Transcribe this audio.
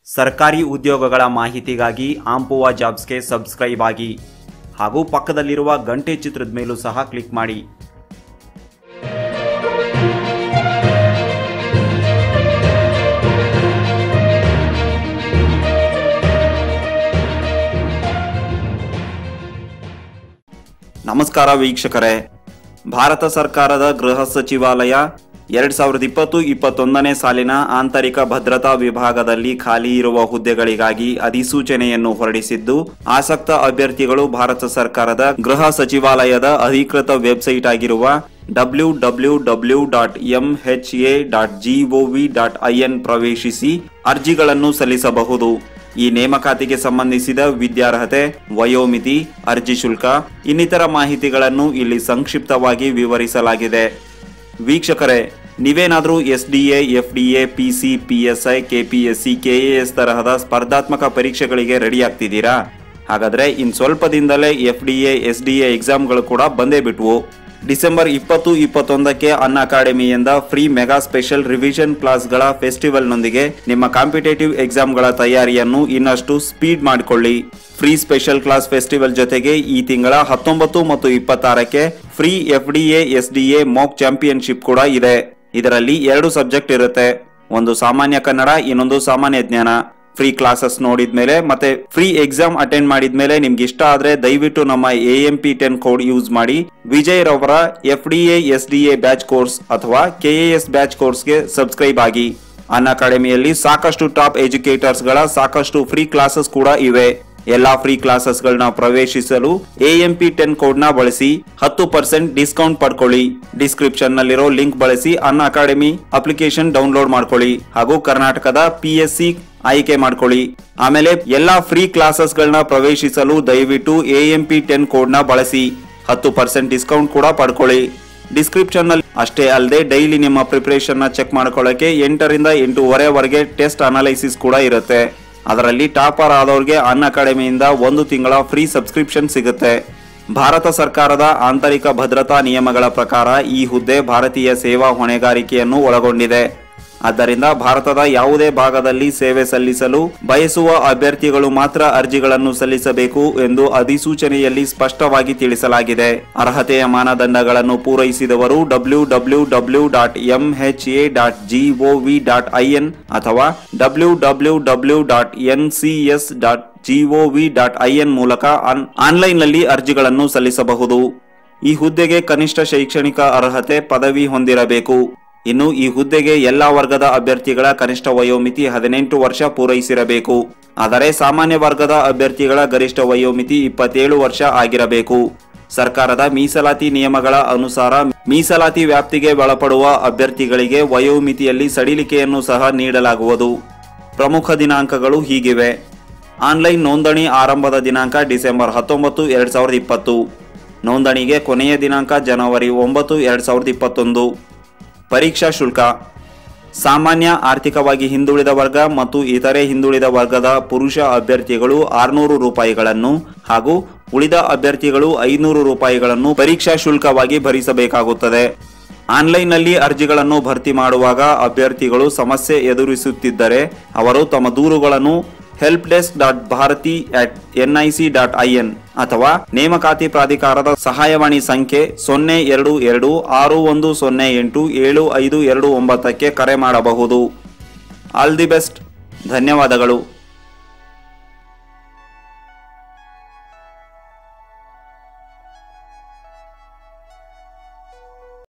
ಸರ್ಕಾರಿ ಉದ್ಯೋಗಗಳ ಮಾಹಿತಿಗಾಗಿ ಆಂಪುವ ಜಾಬ್ಸ್ಗೆ ಸಬ್ಸ್ಕ್ರೈಬ್ ಆಗಿ ಹಾಗೂ ಪಕ್ಕದಲ್ಲಿರುವ ಗಂಟೆ ಚಿತ್ರದ ಮೇಲೂ ಸಹ ಕ್ಲಿಕ್ ಮಾಡಿ ನಮಸ್ಕಾರ ವೀಕ್ಷಕರೇ ಭಾರತ ಸರ್ಕಾರದ ಗೃಹ ಸಚಿವಾಲಯ ಎರಡ್ ಸಾವಿರದ ಇಪ್ಪತ್ತು ಇಪ್ಪತ್ತೊಂದನೇ ಸಾಲಿನ ಆಂತರಿಕ ಭದ್ರತಾ ವಿಭಾಗದಲ್ಲಿ ಖಾಲಿ ಇರುವ ಹುದ್ದೆಗಳಿಗಾಗಿ ಅಧಿಸೂಚನೆಯನ್ನು ಹೊರಡಿಸಿದ್ದು ಆಸಕ್ತ ಅಭ್ಯರ್ಥಿಗಳು ಭಾರತ ಸರ್ಕಾರದ ಗೃಹ ಸಚಿವಾಲಯದ ಅಧಿಕೃತ ವೆಬ್ಸೈಟ್ ಆಗಿರುವ W W W dot MHA dot GOV dot IN ಪ್ರವೇಶಿಸಿ ಅರ್ಜಿಗಳನ್ನು ಸಲ್ಲಿಸಬಹುದು ಈ ನೇಮಕಾತಿಗೆ ಸಂಬಂಧಿಸಿದ ವಿದ್ಯಾರ್ಹತೆ ವಯೋಮಿತಿ ಅರ್ಜಿ ಶುಲ್ಕ ಇನ್ನಿತರ ಮಾಹಿತಿಗಳನ್ನು ಇಲ್ಲಿ ಸಂಕ್ಷಿಪ್ತವಾಗಿ ವಿವರಿಸಲಾಗಿದೆ ವೀಕ್ಷಕರೇ ನೀವೇನಾದರೂ S D A F D A P C P S I K P S C K A S ತರಹದ ಸ್ಪರ್ಧಾತ್ಮಕ ಪರೀಕ್ಷೆಗಳಿಗೆ ರೆಡಿ ಆಗ್ತಿದ್ದೀರಾ ಹಾಗಾದ್ರೆ ಇನ್ ಸ್ವಲ್ಪ ದಿನದಲ್ಲೇ F D A S D A ಎಕ್ಸಾಮ್ಗಳು ಕೂಡ ಬಂದೇ ಬಿಟ್ವು ಡಿಸೆಂಬರ್ ಇಪ್ಪತ್ತು ಇಪ್ಪತ್ತೊಂದಕ್ಕೆ ಅನ್ ಅಕಾಡೆಮಿಯಿಂದ ಫ್ರೀ ಮೆಗಾ ಸ್ಪೆಷಲ್ ರಿವಿಷನ್ ಕ್ಲಾಸ್ಗಳ ಫೆಸ್ಟಿವಲ್ನೊಂದಿಗೆ ನಿಮ್ಮ ಕಾಂಪಿಟೇಟಿವ್ ಎಕ್ಸಾಮ್ಗಳ ತಯಾರಿಯನ್ನು ಇನ್ನಷ್ಟು ಸ್ಪೀಡ್ ಮಾಡಿಕೊಳ್ಳಿ ಫ್ರೀ ಸ್ಪೆಷಲ್ ಕ್ಲಾಸ್ ಫೆಸ್ಟಿವಲ್ ಜೊತೆಗೆ ಈ ತಿಂಗಳ ಹತ್ತೊಂಬತ್ತು ಮತ್ತು ಇಪ್ಪತ್ತಾರಕ್ಕೆ free F D A S D A mock championship ಕೂಡ ಇದೆ ಇದರಲ್ಲಿ ಎರಡು ಸಬ್ಜೆಕ್ಟ್ ಇರುತ್ತೆ ಒಂದು ಸಾಮಾನ್ಯ ಕನ್ನಡ ಇನ್ನೊಂದು ಸಾಮಾನ್ಯ ಜ್ಞಾನ ಫ್ರೀ ಕ್ಲಾಸಸ್ ನೋಡಿದ್ಮೇಲೆ ಮತ್ತೆ ಫ್ರೀ ಎಕ್ಸಾಮ್ ಅಟೆಂಡ್ ಮಾಡಿದ್ಮೇಲೆ ನಿಮ್ಗೆ ಇಷ್ಟ ಆದ್ರೆ ದಯವಿಟ್ಟು ನಮ್ಮ A M P ten code use ಮಾಡಿ ವಿಜಯ್ ರವರ F D A S D A batch course ಅಥವಾ ಕೆ ಎ ಎಸ್ ಬ್ಯಾಚ್ ಕೋರ್ಸ್ಗೆ ಸಬ್ಸ್ಕ್ರೈಬ್ ಆಗಿ ಅನ್ ಅಕಾಡೆಮಿಯಲ್ಲಿ ಸಾಕಷ್ಟು ಟಾಪ್ ಎಜುಕೇಟರ್ಸ್ ಗಳ ಸಾಕಷ್ಟು ಫ್ರೀ ಕ್ಲಾಸಸ್ ಕೂಡ ಇವೆ ಎಲ್ಲಾ ಫ್ರೀ ಕ್ಲಾಸಸ್ ಗಳನ್ನ ಪ್ರವೇಶಿಸಲು A M P ten code ನ ಬಳಸಿ ಹತ್ತು ಪರ್ಸೆಂಟ್ ಡಿಸ್ಕೌಂಟ್ ಪಡ್ಕೊಳ್ಳಿ ಡಿಸ್ಕ್ರಿಪ್ಷನ್ ನಲ್ಲಿರೋ ಲಿಂಕ್ ಬಳಸಿ ಅನ್ ಅಕಾಡೆಮಿ ಅಪ್ಲಿಕೇಶನ್ ಡೌನ್ಲೋಡ್ ಮಾಡ್ಕೊಳ್ಳಿ ಹಾಗೂ ಕರ್ನಾಟಕದ ಪಿ ಎಸ್ ಸಿ ಆಯ್ಕೆ ಮಾಡ್ಕೊಳ್ಳಿ ಆಮೇಲೆ ಎಲ್ಲಾ ಫ್ರೀ ಕ್ಲಾಸಸ್ ಗಳನ್ನ ಪ್ರವೇಶಿಸಲು ದಯವಿಟ್ಟು A M P ten code ನ ಬಳಸಿ ಹತ್ತು ಪರ್ಸೆಂಟ್ ಡಿಸ್ಕೌಂಟ್ ಕೂಡ ಪಡ್ಕೊಳ್ಳಿ ಡಿಸ್ಕ್ರಿಪ್ಷನ್ ನಲ್ಲಿ ಅಷ್ಟೇ ಅಲ್ಲದೆ ಡೈಲಿ ನಿಮ್ಮ ಪ್ರಿಪರೇಷನ್ ನ ಚೆಕ್ ಮಾಡ್ಕೊಳ್ಳಕ್ಕೆ ಎಂಟರಿಂದ ಎಂಟೂವರೆವರೆಗೆ ಟೆಸ್ಟ್ ಅನಾಲೈಸಿಸ್ ಕೂಡ ಇರುತ್ತೆ ಅದರಲ್ಲಿ ಟಾಪರ್ ಆದವ್ರಿಗೆ ಅನ್ ಅಕಾಡೆಮಿಯಿಂದ ಒಂದು ತಿಂಗಳ ಫ್ರೀ ಸಬ್ಸ್ಕ್ರಿಪ್ಷನ್ ಸಿಗುತ್ತೆ ಭಾರತ ಸರ್ಕಾರದ ಆಂತರಿಕ ಭದ್ರತಾ ನಿಯಮಗಳ ಪ್ರಕಾರ ಈ ಹುದ್ದೆ ಭಾರತೀಯ ಸೇವಾ ಹೊಣೆಗಾರಿಕೆಯನ್ನು ಒಳಗೊಂಡಿದೆ ಆದ್ದರಿಂದ ಭಾರತದ ಯಾವುದೇ ಭಾಗದಲ್ಲಿ ಸೇವೆ ಸಲ್ಲಿಸಲು ಬಯಸುವ ಅಭ್ಯರ್ಥಿಗಳು ಮಾತ್ರ ಅರ್ಜಿಗಳನ್ನು ಸಲ್ಲಿಸಬೇಕು ಎಂದು ಅಧಿಸೂಚನೆಯಲ್ಲಿ ಸ್ಪಷ್ಟವಾಗಿ ತಿಳಿಸಲಾಗಿದೆ ಅರ್ಹತೆಯ ಮಾನದಂಡಗಳನ್ನು ಪೂರೈಸಿದವರು W W W dot MHA dot GOV dot IN ಅಥವಾ W W W dot NCS dot GOV dot IN ಮೂಲಕ ಆನ್- ಆನ್ಲೈನ್ನಲ್ಲಿ ಅರ್ಜಿಗಳನ್ನು ಸಲ್ಲಿಸಬಹುದು ಈ ಹುದ್ದೆಗೆ ಕನಿಷ್ಠ ಶೈಕ್ಷಣಿಕ ಅರ್ಹತೆ ಪದವಿ ಹೊಂದಿರಬೇಕು ಇನ್ನು ಈ ಹುದ್ದೆಗೆ ಎಲ್ಲಾ ವರ್ಗದ ಅಭ್ಯರ್ಥಿಗಳ ಕನಿಷ್ಠ ವಯೋಮಿತಿ ಹದಿನೆಂಟು ವರ್ಷ ಪೂರೈಸಿರಬೇಕು ಆದರೆ ಸಾಮಾನ್ಯ ವರ್ಗದ ಅಭ್ಯರ್ಥಿಗಳ ಗರಿಷ್ಠ ವಯೋಮಿತಿ ಇಪ್ಪತ್ತೇಳು ವರ್ಷ ಆಗಿರಬೇಕು ಸರ್ಕಾರದ ಮೀಸಲಾತಿ ನಿಯಮಗಳ ಅನುಸಾರ ಮೀಸಲಾತಿ ವ್ಯಾಪ್ತಿಗೆ ಒಳಪಡುವ ಅಭ್ಯರ್ಥಿಗಳಿಗೆ ವಯೋಮಿತಿಯಲ್ಲಿ ಸಡಿಲಿಕೆಯನ್ನು ಸಹ ನೀಡಲಾಗುವುದು ಪ್ರಮುಖ ದಿನಾಂಕಗಳು ಹೀಗಿವೆ ಆನ್ಲೈನ್ ನೋಂದಣಿ ಆರಂಭದ ದಿನಾಂಕ ಡಿಸೆಂಬರ್ ಹತ್ತೊಂಬತ್ತು ಎರಡ್ ಸಾವಿರದ ಇಪ್ಪತ್ತು ನೋಂದಣಿಗೆ ಕೊನೆಯ ದಿನಾಂಕ ಜನವರಿ ಒಂಬತ್ತು ಎರಡ್ ಸಾವಿರದ ಇಪ್ಪತ್ತೊಂದು ಪರೀಕ್ಷಾ ಶುಲ್ಕ ಸಾಮಾನ್ಯ ಆರ್ಥಿಕವಾಗಿ ಹಿಂದುಳಿದ ವರ್ಗ ಮತ್ತು ಇತರೆ ಹಿಂದುಳಿದ ವರ್ಗದ ಪುರುಷ ಅಭ್ಯರ್ಥಿಗಳು ಆರುನೂರು ರೂಪಾಯಿಗಳನ್ನು ಹಾಗೂ ಉಳಿದ ಅಭ್ಯರ್ಥಿಗಳು ಐನೂರು ರೂಪಾಯಿಗಳನ್ನು ಪರೀಕ್ಷಾ ಶುಲ್ಕವಾಗಿ ಭರಿಸಬೇಕಾಗುತ್ತದೆ ಆನ್ಲೈನ್ನಲ್ಲಿ ಅರ್ಜಿಗಳನ್ನು ಭರ್ತಿ ಮಾಡುವಾಗ ಅಭ್ಯರ್ಥಿಗಳು ಸಮಸ್ಯೆ ಎದುರಿಸುತ್ತಿದ್ದರೆ ಅವರು ತಮ್ಮ ದೂರುಗಳನ್ನು help desk dot Bharati at NIC dot IN ಅಥವಾ ನೇಮಕಾತಿ ಪ್ರಾಧಿಕಾರದ ಸಹಾಯವಾಣಿ ಸಂಖ್ಯೆ ಸೊನ್ನೆ ಎರಡು ಎರಡು ಆರು ಒಂದು ಸೊನ್ನೆ ಎಂಟು ಏಳು ಐದು ಎರಡು ಒಂಬತ್ತಕ್ಕೆ ಕರೆ ಮಾಡಬಹುದು ಆಲ್ ದಿ ಬೆಸ್ಟ್ ಧನ್ಯವಾದಗಳು